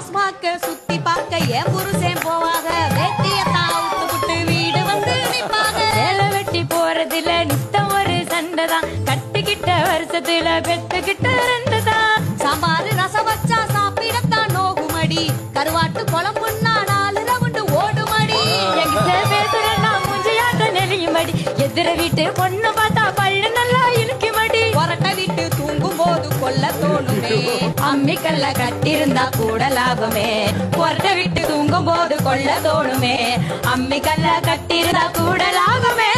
டாஸ்மாக்க சுத்தி பார்க்க என் புருஷன் போவாங்க வெட்டியத்தான் விட்டு வீடு வந்து நிப்பாங்க வேலை வெட்டி போறதுல நித்தம் ஒரு சண்டை தான் கட்டிக்கிட்ட வருஷத்துல பெத்துக்கிட்ட ரெண்டு தான் சாம்பார் ரசம் வச்சா சாப்பிடத்தான் நோகுமடி கருவாட்டு குழம்புன்னா நாலு ரவுண்டு ஓடுமடி எங்கிட்ட பேசுறேன்னா மூஞ்சியாட்ட நெறியும்படி எதிர வீட்டு பொண்ணு பார்த்தா பல்லு நல்லா இழுக்குமடி கொரட்டை விட்டு தூங்கும் போது கொல்ல தோணுமே அம்மிக்கல்ல கட்டிருந்தா கூட லாபமே பொறட்ட விட்டு தூங்கும் போது கொள்ள தோணுமே அம்மிக்கல்ல கட்டிருந்தா கூட லாபமே